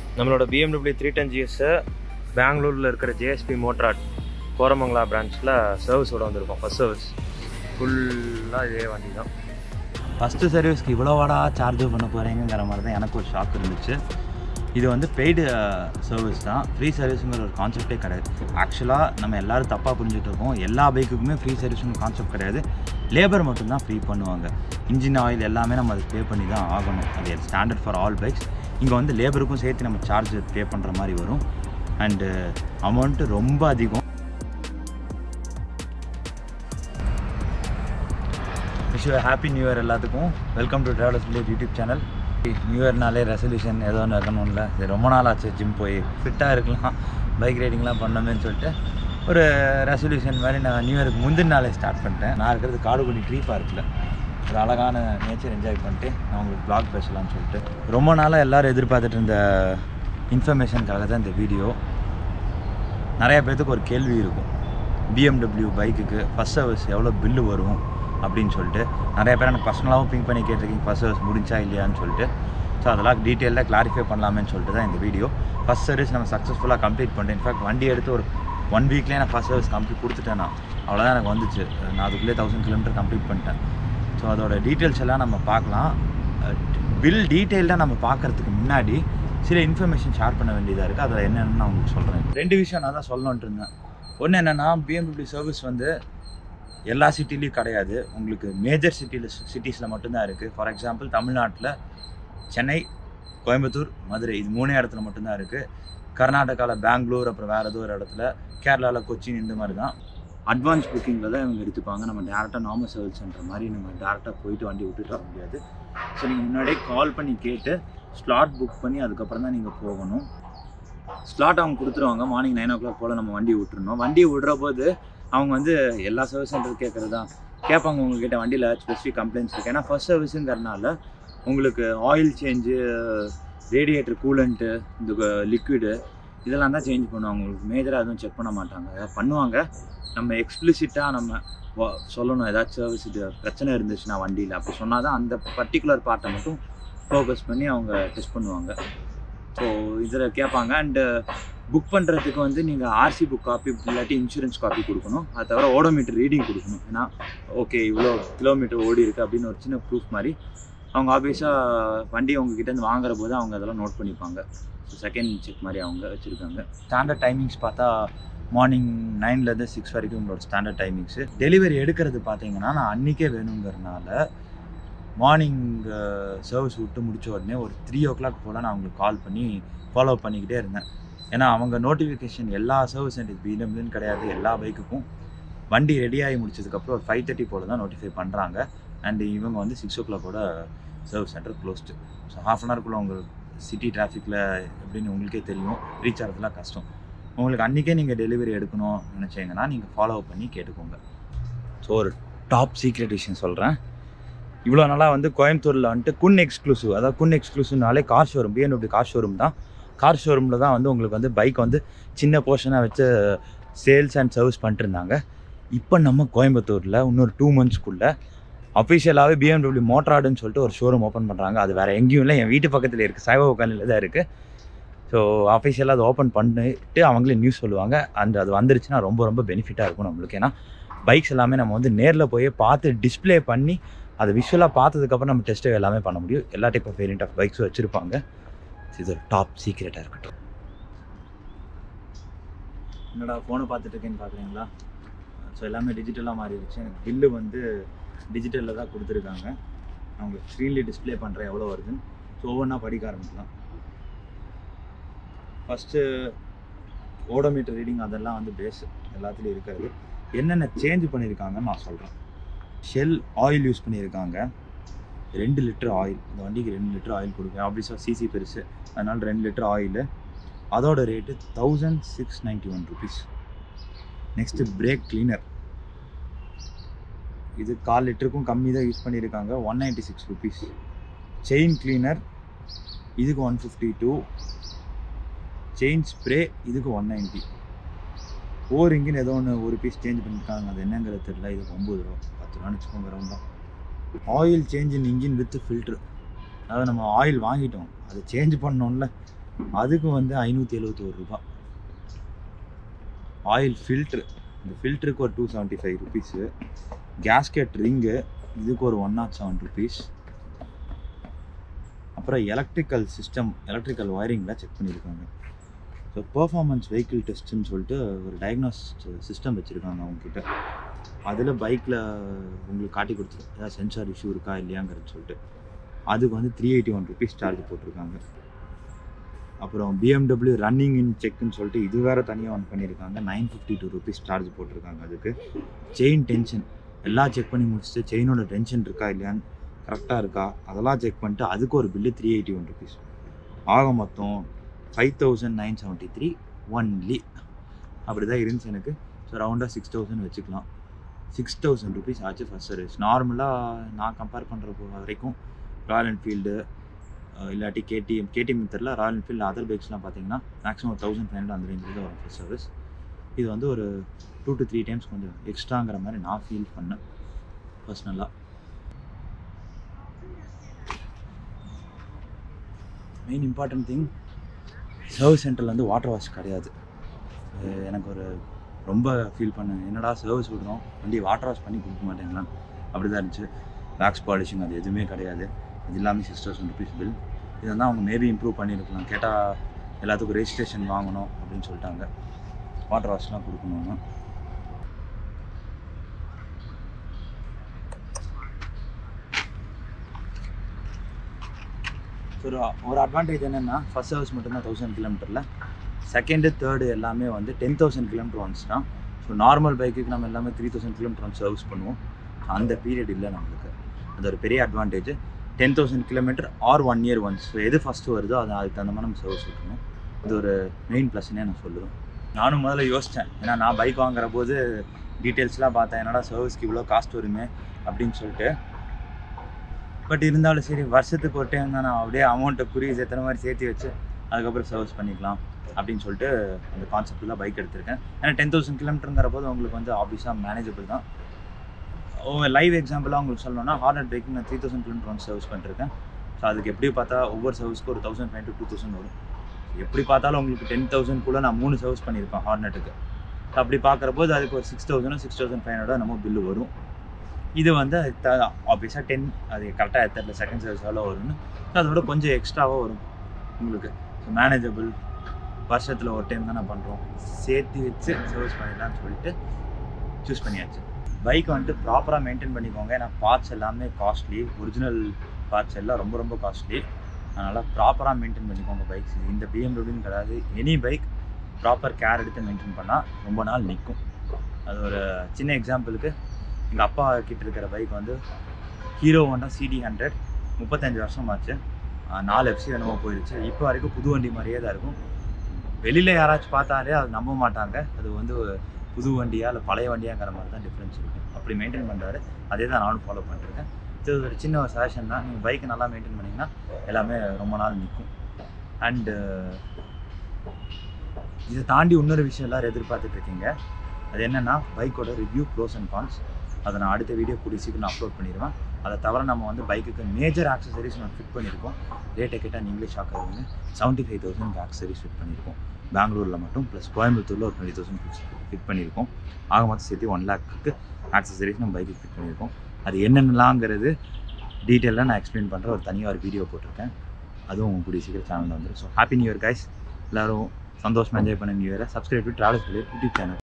நம்மளோட BMW three ten ஜிஎஸ்ஸை பெங்களூரில் இருக்கிற ஜேஎஸ்பி மோட்ராட் கோரமங்கலா பிரான்ச்சில் சர்வீஸோட வந்திருக்கோம் ஃபஸ்ட் சர்வீஸ் ஃபுல்லாக இதே வண்டி தான் ஃபஸ்ட்டு சர்வீஸ்க்கு இவ்வளோவாடா சார்ஜ் பண்ண போகிறீங்கிற மாதிரி தான் எனக்கு ஒரு ஷாக் இருந்துச்சு இது வந்து பெய்டு சர்வீஸ் தான் ஃப்ரீ சர்வீஸுங்கிற ஒரு கான்செப்டே கிடையாது ஆக்சுவலாக நம்ம எல்லோரும் தப்பாக புரிஞ்சுட்டு இருக்கோம் எல்லா பைக்குக்குமே ஃப்ரீ சர்வீஸுங்கிற கான்செப்ட் கிடையாது லேபர் மட்டும்தான் ஃப்ரீ பண்ணுவாங்க இன்ஜின் ஆயில் எல்லாமே நம்ம அது பே பண்ணி தான் ஆகணும் அது ஸ்டாண்டர்ட் ஃபார் ஆல் பைக்ஸ் இங்கே வந்து லேபருக்கும் சேர்த்து நம்ம சார்ஜ் பே பண்ணுற மாதிரி வரும் அண்டு அமௌண்ட்டு ரொம்ப அதிகம் விஷ் ஹாப்பி நியூ இயர் எல்லாத்துக்கும் welcome to travellers village YouTube channel new இயர்னாலே ரெசல்யூஷன் ஏதோ ஒன்று இருக்கணும்ல சரி ரொம்ப நாள் ஆச்சு ஜிம் போய் ஃபிட்டாக இருக்கலாம் பைக் ரைடிங்லாம் பண்ணோமேன்னு சொல்லிட்டு ஒரு ரெசல்யூஷன் மாதிரி நான் நியூ இயருக்கு முந்தின நாளே ஸ்டார்ட் பண்ணிட்டேன் நான் இருக்கிறது காடுகுடி ட்ரீ பார்க்கில் ஒரு அழகான நேச்சர் என்ஜாய் பண்ணிட்டு நான் உங்களுக்கு ப்ளாக் பேசலாம்னு சொல்லிட்டு ரொம்ப நாளாக எல்லோரும் எதிர்பார்த்துட்டு இருந்த இன்ஃபர்மேஷனுக்காக தான் இந்த வீடியோ நிறைய பேர்த்துக்கு ஒரு கேள்வி இருக்கும் பிஎம்டபிள்யூ பைக்குக்கு ஃபஸ்ட் சர்வீஸ் எவ்வளோ பில்லு வரும் அப்படின்னு சொல்லிட்டு நிறைய பேர் எனக்கு பர்சனலாகவும் பிங்க் பண்ணி கேட்டிருக்கீங்க ஃபஸ்ட் சர்வீஸ் முடிஞ்சா இல்லையான்னு சொல்லிட்டு ஸோ அதெல்லாம் டீட்டெயிலாக கிளாரிஃபை பண்ணலாமேன்னு சொல்லிட்டு தான் இந்த வீடியோ ஃபஸ்ட் சர்வீஸ் நம்ம சக்ஸஸ்ஃபுல்லாக கம்ப்ளீட் பண்ணிட்டேன் இன்ஃபேக்ட் வண்டி எடுத்து ஒரு ஒன் வீக்லேயே நான் ஃபஸ்ட் சர்வீஸ் கம்ப்ளீட் கொடுத்துட்டேன் நான் அவ்வளோதான் எனக்கு வந்துச்சு நான் அதுக்குள்ளே தௌசண்ட் கிலோமீட்டர் கம்ப்ளீட் பண்ணிட்டேன் ஸோ அதோட டீட்டெயில்ஸ் எல்லாம் நம்ம பார்க்கலாம் பில் டீட்டெயில்டாக நம்ம பார்க்குறதுக்கு முன்னாடி சில இன்ஃபர்மேஷன் ஷேர் பண்ண வேண்டியதாக இருக்குது அதில் என்னென்னு நான் உங்களுக்கு சொல்கிறேன் ரெண்டு விஷயம் நான் தான் சொல்லணுன்ட்டு இருந்தேன் ஒன்று என்னென்னா பிஎம்டபிள்யூ சர்வீஸ் வந்து எல்லா சிட்டிலையும் கிடையாது உங்களுக்கு மேஜர் சிட்டியில் சிட்டிஸில் மட்டும்தான் இருக்குது ஃபார் எக்ஸாம்பிள் தமிழ்நாட்டில் சென்னை கோயம்புத்தூர் மதுரை இது மூணே இடத்துல மட்டும்தான் இருக்குது கர்நாடகாவில் பெங்களூர் அப்புறம் வேறு ஏதோ ஒரு இடத்துல கேரளாவில் கொச்சின் இந்த மாதிரி தான் அட்வான்ஸ் புக்கிங்கில் தான் இவங்க எடுத்துப்பாங்க நம்ம டேரெக்டாக நார்மல் சர்வீஸ்ன்ற மாதிரி நம்ம டேரெக்டாக போயிட்டு வண்டி விட்டுட்டு வர முடியாது ஸோ நீங்கள் முன்னாடியே கால் பண்ணி கேட்டு ஸ்லாட் புக் பண்ணி அதுக்கப்புறம் தான் நீங்கள் போகணும் ஸ்லாட் அவங்க கொடுத்துருவாங்க மார்னிங் நைன் ஓ கிளாக் போல் நம்ம வண்டி விட்டுருணும் வண்டி விடுற போது அவங்க வந்து எல்லா சர்வீஸ் சென்டர் கேட்குறது தான் கேட்பாங்க உங்ககிட்ட வண்டியில் ஸ்பெசிஃபிக் கம்ப்ளைண்ட்ஸ் இருக்குது ஏன்னா ஃபர்ஸ்ட் சர்வீஸுங்கிறனால உங்களுக்கு ஆயில் சேஞ்சு ரேடியேட்டர் கூலண்ட்டு இந்த லிக்விடு இதெல்லாம் தான் சேஞ்ச் பண்ணுவாங்க உங்களுக்கு மேஜராக எதுவும் செக் பண்ண மாட்டாங்க ஏதாவது பண்ணுவாங்க நம்ம எக்ஸ்பிளிசிட்டாக நம்ம வ- சொல்லணும் ஏதாச்சும் சர்வீஸ் இது பிரச்சனை இருந்துச்சுன்னா வண்டியில் அப்படி சொன்னால் தான் அந்த பர்டிகுலர் பார்ட்டை மட்டும் ஃபோக்கஸ் பண்ணி அவங்க டெஸ்ட் பண்ணுவாங்க ஸோ இதில் கேட்பாங்க அண்டு புக் பண்ணுறதுக்கு வந்து நீங்கள் ஆர்சி புக் காப்பி இல்லாட்டி இன்சூரன்ஸ் காப்பி கொடுக்கணும் அது தவிர ஓடோமீட்டர் ரீடிங் கொடுக்கணும் ஏன்னா ஓகே இவ்வளோ கிலோமீட்டர் ஓடி இருக்குது அப்படின்னு ஒரு சின்ன ப்ரூஃப் மாதிரி அவங்க ஆப்வியஸாக வண்டி உங்ககிட்டேருந்து வாங்குற போது அவங்க அதெல்லாம் நோட் பண்ணிப்பாங்க ஸோ செகண்ட் செக் மாதிரி அவங்க வச்சுருக்காங்க ஸ்டாண்டர்ட் டைமிங்ஸ் பார்த்தா மார்னிங் நைன்லேருந்து சிக்ஸ் வரைக்கும் உங்களோட ஸ்டாண்டர்ட் டைமிங்ஸு டெலிவரி எடுக்கிறது பார்த்தீங்கன்னா நான் அன்றைக்கே வேணுங்கிறனால மார்னிங் சர்வீஸ் விட்டு முடிச்ச உடனே ஒரு த்ரீ ஓ கிளாக் போல் நான் அவங்களுக்கு கால் பண்ணி ஃபாலோ பண்ணிக்கிட்டே இருந்தேன் ஏன்னா அவங்க நோட்டிஃபிகேஷன் எல்லா சர்வீஸ் சென்டர் பிஎம்லன்னு கிடையாது எல்லா பைக்குக்கும் வண்டி ரெடியாகி முடிச்சதுக்கப்புறம் ஒரு ஃபைவ் தேர்ட்டி போல் தான் நோட்டிஃபை பண்ணுறாங்க அண்ட் இவங்க வந்து சிக்ஸ் ஓ கிளாக்கோட service center closed so half an ஹவர்க்குள்ளே உங்கள் சிட்டி டிராஃபிக்கில் எப்படின்னு உங்களுக்கே தெரியும் ரீச் ஆகிறதுலாம் கஷ்டம் உங்களுக்கு அன்றைக்கே நீங்கள் டெலிவரி எடுக்கணும் நினச்சிங்கன்னா நீங்கள் ஃபாலோ பண்ணி கேட்டுக்கோங்க ஸோ ஒரு டாப் சீக்ரெட் விஷயம் சொல்கிறேன் இவ்வளோ நாளாக வந்து கோயம்புத்தூரில் வந்துட்டு குன் எக்ஸ்க்ளூசிவ் அதாவது குன் எக்ஸ்க்ளூசிவ்னாலே car showroom BMW car showroom தான் கார் ஷோரூமில் தான் வந்து உங்களுக்கு வந்து பைக் வந்து சின்ன போர்ஷனாக வச்சு சேல்ஸ் அண்ட் சர்வீஸ் பண்ணிட்டு இருந்தாங்க இப்போ நம்ம கோயம்புத்தூரில் இன்னொரு டூ மந்த்ஸ்க்குள்ளே அஃபிஷியலாகவே பிஎம்டபிள்யூ மோட்ராடுன்னு சொல்லிட்டு ஒரு ஷோரூம் ஓப்பன் பண்ணுறாங்க அது வேறு எங்கேயும் இல்லை என் வீட்டு பக்கத்தில் இருக்குது சாய்பாபா காலனியில் தான் இருக்குது ஸோ அஃபிஷியலாக அதை ஓப்பன் பண்ணிட்டு அவங்களே நியூஸ் சொல்லுவாங்க அண்ட் அது வந்துருச்சுன்னா ரொம்ப ரொம்ப பெனிஃபிட்டாக இருக்கும் நம்மளுக்கு ஏன்னா பைக்ஸ் எல்லாமே நம்ம வந்து நேரில் போய் பார்த்து டிஸ்ப்ளே பண்ணி அதை விஷுவலாக பார்த்ததுக்கப்புறம் நம்ம டெஸ்ட்டு எல்லாமே பண்ண முடியும் எல்லா டைப் ஆஃப் வேரியண்ட் ஆஃப் பைக்ஸும் வச்சுருப்பாங்க இது ஒரு டாப் சீக்ரெட்டாக இருக்கட்டும் என்னடா ஃபோனை பார்த்துட்டு இருக்கேன்னு பார்க்குறீங்களா ஸோ எல்லாமே டிஜிட்டலாக மாறிடுச்சு எனக்கு பில்லு வந்து டிஜிட்டலில் தான் கொடுத்துருக்காங்க நான் உங்களுக்கு ஸ்க்ரீன்லேயே டிஸ்ப்ளே பண்ணுறேன் எவ்வளோ வருதுன்னு ஸோ ஒவ்வொன்றா படிக்க ஆரம்பிக்கலாம் ஃபஸ்ட்டு ஓடோமீட்டர் ரீடிங் அதெல்லாம் வந்து பேஸ் எல்லாத்துலேயும் இருக்கிறது என்னென்ன சேஞ்ச் பண்ணியிருக்காங்கன்னு நான் சொல்கிறேன் ஷெல் ஆயில் யூஸ் பண்ணியிருக்காங்க ரெண்டு லிட்டர் ஆயில் இந்த வண்டிக்கு ரெண்டு லிட்டர் ஆயில் கொடுக்குறேன் ஆப்வியஸாக சிசி பெருசு அதனால் ரெண்டு லிட்டர் ஆயில் அதோட rate thousand six ninety one rupees next brake cleaner இது கால் லிட்டருக்கும் கம்மி தான் யூஸ் பண்ணியிருக்காங்க one ninety six rupees chain cleaner இதுக்கு one fifty two chain spray இதுக்கு ஒன் நைன்ட்டி ஓர் இன்ஜின் ஏதோ ஒன்று ஒரு பீஸ் சேஞ்ச் பண்ணியிருக்காங்க அது என்னங்கிறது தெரியல இதுக்கு ஒம்பது ரூபா பத்து ரூபான்னு வச்சுக்கோங்க ரவுண்டாக oil change in engine with filter அதாவது நம்ம ஆயில் வாங்கிட்டோம் அதை சேஞ்ச் பண்ணோம்ல அதுக்கு வந்து ஐநூற்றி எழுபத்தோரு ரூபாய் ஆயில் ஃபில்ட்ரு இந்த ஃபில்ட்ருக்கு ஒரு two seventy five rupees gasket ring இதுக்கு ஒரு ஒன் நாட் செவன் ருபீஸ் அப்புறம் எலக்ட்ரிக்கல் சிஸ்டம் எலக்ட்ரிக்கல் ஒயரிங்கில் செக் பண்ணியிருக்காங்க ஸோ பெர்ஃபார்மன்ஸ் வெஹிக்கிள் டெஸ்ட்டுன்னு சொல்லிட்டு ஒரு டயக்னாஸ்ட் சிஸ்டம் வச்சுருக்காங்க அவங்கக்கிட்ட அதில் பைக்கில் உங்களுக்கு காட்டி கொடுத்துரு ஏதாவது சென்சார் இஷ்யூ இருக்கா இல்லையாங்கிறது சொல்லிட்டு அதுக்கு வந்து three eighty one rupees charge போட்டிருக்காங்க அப்புறம் பிஎம்டபிள்யூ ரன்னிங் இன் செக்குன்னு சொல்லிட்டு இது வேறு தனியாக ஒன் பண்ணியிருக்காங்க nine fifty two rupees charge போட்டிருக்காங்க அதுக்கு செயின் டென்ஷன் எல்லாம் செக் பண்ணி முடிச்சுட்டு செயினோட டென்ஷன் இருக்கா இல்லையான்னு கரெக்டாக இருக்கா அதெல்லாம் செக் பண்ணிட்டு அதுக்கு ஒரு bill three eighty one rupees ஆக மொத்தம் five thousand nine seventy three only அப்படி தான் இருந்துச்சு எனக்கு ஸோ ரவுண்டாக சிக்ஸ் தௌசண்ட் வச்சுக்கலாம் சிக்ஸ் தௌசண்ட் ருபீஸ் ஆச்சு ஃபஸ்ட் சர்வீஸ் நார்மலாக நான் கம்பேர் பண்ணுற வரைக்கும் ராயல் என்ஃபீல்டு இல்லாட்டி கேடிஎம் கேடிஎம் தெரில ராயல் என்ஃபீல்டு அதர் பைக்ஸ்லாம் பார்த்தீங்கன்னா மேக்ஸிமம் தௌசண்ட் ஃபைவ் ஹண்ட்ரட் அந்த ரேஞ்சில் தான் வரும் ஃபஸ்ட் சர்வீஸ் இது வந்து ஒரு டூ டு த்ரீ டைம்ஸ் கொஞ்சம் எக்ஸ்ட்ராங்கிற மாதிரி நான் ஃபீல் பண்ணேன் பர்சனலாக மெயின் இம்பார்ட்டன்ட் திங் சர்வீஸ் சென்டரில் வந்து வாட்டர் வாஷ் கிடையாது அஹ் எனக்கு ஒரு ரொம்ப ஃபீல் பண்ணேன் என்னடா சர்வீஸ் விடுறோம் வண்டி வாட்டர் வாஷ் பண்ணி கொடுக்க மாட்டேங்களான்னு அப்படி தான் இருந்துச்சு வேக்ஸ் பாலிஷிங் அது எதுவுமே கிடையாது இது எல்லாமே சிக்ஸ் தௌசண்ட் ருபீஸ் பில் இதை தான் அவங்க மேபி இம்ப்ரூவ் பண்ணியிருக்கலாம் கேட்டால் எல்லாத்துக்கும் ரெஜிஸ்ட்ரேஷன் வாங்கணும் அப்படின்னு சொல்லிட்டாங்க வாட்டர் வாஷ்லாம் கொடுக்கணும்னா ஸோ ஒரு ஒரு அட்வான்டேஜ் என்னென்னா ஃபஸ்ட் சர்வீஸ் மட்டும்தான் தௌசண்ட் கிலோமீட்டரில் செகண்டு தேர்டு எல்லாமே வந்து டென் தௌசண்ட் கிலோமீட்டர் ஒன்ஸ் தான் ஸோ நார்மல் பைக்குக்கு நம்ம எல்லாமே three thousand kilometre once service பண்ணுவோம் ஸோ அந்த பீரியட் இல்லை நம்மளுக்கு அது ஒரு பெரிய advantage ten thousand kilometre or one year once so எது ஃபஸ்ட்டு வருதோ அது அதுக்கு தகுந்த மாதிரி நம்ம சர்வீஸ் விட்டுருணும் இது ஒரு மெயின் ப்ளஸ்னே நான் சொல்லுவேன் நானும் முதல்ல யோசித்தேன் ஏன்னா நான் பைக் வாங்குற போது டீட்டெயில்ஸ்லாம் பார்த்தேன் என்னடா சர்வீஸ்க்கு இவ்வளோ காஸ்ட் வருமே அப்படின்னு சொல்லிட்டு பட் இருந்தாலும் சரி வருஷத்துக்கு ஒரு டைம் தான் நான் அப்படியே அமௌண்ட்டை குறி சேர்த்துற மாதிரி சேர்த்து வச்சு அதுக்கப்புறம் சர்வீஸ் பண்ணிக்கலாம் அப்படின்னு சொல்லிட்டு அந்த கான்செப்டில் பைக் எடுத்திருக்கேன் ஏன்னா டென் தௌசண்ட் கிலோமீட்டருங்கிற போது உங்களுக்கு வந்து ஆப்வியஸாக மேனேஜபிள் தான் லைவ் எக்ஸாம்பிளாக உங்களுக்கு சொல்லணும்னா ஹார்னட் பைக்கு நான் த்ரீ தௌசண்ட் கிலோமீட்டர் வந்து சர்வீஸ் பண்ணிருக்கேன் ஸோ அதுக்கு எப்படி பார்த்தா ஒவ்வொரு சர்வீஸ்க்கு ஒரு thousand five to two thousand வரும் எப்படி பார்த்தாலும் உங்களுக்கு டென் தௌசண்ட் கூட நான் மூணு சர்வீஸ் பண்ணியிருப்பேன் ஹார்னெட்டுக்கு ஸோ அப்படி பார்க்குறபோது அதுக்கு ஒரு six thousand six thousand five hundred நம்ம பில்லு வரும் இது வந்து ஆப்வியஸாக டென் அது கரெக்டாக தெரியல செகண்ட் சர்வீஸ் எவ்வளோ வரும்னு ஸோ அதோட கொஞ்சம் எக்ஸ்ட்ராவாக வரும் உங்களுக்கு ஸோ மேனேஜபிள் வருஷத்தில் ஒரு டைம் தானே பண்ணுறோம் சேர்த்து வச்சு சர்வீஸ் பண்ணிடலாம்னு சொல்லிட்டு சூஸ் பண்ணியாச்சு பைக் வந்துட்டு ப்ராப்பராக மெயின்டைன் பண்ணிக்கோங்க ஏன்னா பார்ட்ஸ் எல்லாமே காஸ்ட்லி ஒரிஜினல் பார்ட்ஸ் எல்லாம் ரொம்ப ரொம்ப காஸ்ட்லி அதனால் ப்ராப்பராக மெயின்டைன் பண்ணிக்கோங்க பைக்ஸ் இந்த பிஎம்டபிள்யூன்னு கிடையாது எனி பைக் ப்ராப்பர் கேர் எடுத்து மெயின்டைன் பண்ணால் ரொம்ப நாள் நிற்கும் அது ஒரு சின்ன எக்ஸாம்பிளுக்கு எங்கள் அப்பா கிட்ட இருக்கிற பைக் வந்து ஹீரோ ஹோண்டா சிடி ஹண்ட்ரட் முப்பத்தஞ்சு வருஷம் ஆச்சு ஆஹ் நாலு எஃப்சி என்னமோ போயிடுச்சு இப்போ வரைக்கும் புது வண்டி மாதிரியே தான் இருக்கும் வெளியில் யாராச்சும் பார்த்தாலே அது நம்ப மாட்டாங்க அது வந்து புது வண்டியா இல்லை பழைய வண்டியாங்கிற மாதிரி தான் டிஃப்ரென்ஸ் இருக்கும் அப்படி மெயின்டைன் பண்ணுறாரு அதே தான் நானும் ஃபாலோ பண்ணிருக்கேன் இது ஒரு சின்ன ஒரு சஜஷன் தான் நீங்கள் பைக்கை நல்லா மெயின்டைன் பண்ணிங்கன்னா எல்லாமே ரொம்ப நாள் நிற்கும் அண்டு இதை தாண்டி இன்னொரு விஷயம் எல்லாரும் எதிர்பார்த்துட்டு இருக்கீங்க அது என்னென்னா பைக்கோட ரிவ்யூ ப்ரோஸ் அண்ட் கான்ஸ் அதை நான் அடுத்த வீடியோ கூடிய சீக்கிரம் அப்லோட் பண்ணிடுவேன் அதை தவிர நம்ம வந்து பைக்குக்கு மேஜர் ஆக்சசரிஸ் நம்ம ஃபிட் பண்ணியிருக்கோம் ரேட்டை கேட்டால் நீங்களே ஷாக் ஆகுங்க seventy five thousand accessories fit பண்ணியிருக்கோம் பெங்களூரில் மட்டும் ப்ளஸ் கோயம்புத்தூரில் ஒரு டுவெண்ட்டி தௌசண்ட் ஃபிக்ஸ் ஃபிட் பண்ணியிருக்கோம் ஆக மொத்தம் சேர்த்து ஒன் லேக்கு ஆக்சசரிஸ் நம்ம பைக்குக்கு ஃபிட் பண்ணியிருக்கோம் அது என்னென்னலாங்கிறது டீட்டெயிலாக நான் எக்ஸ்பிளைன் பண்ணுற ஒரு தனியாக ஒரு வீடியோ போட்டிருக்கேன் அதுவும் கூடிய சீக்கிரம் சேனலில் வந்துடும் so happy new year guys எல்லோரும் சந்தோஷமாக என்ஜாய் பண்ண நியூ இயரை subscribe to travels YouTube channel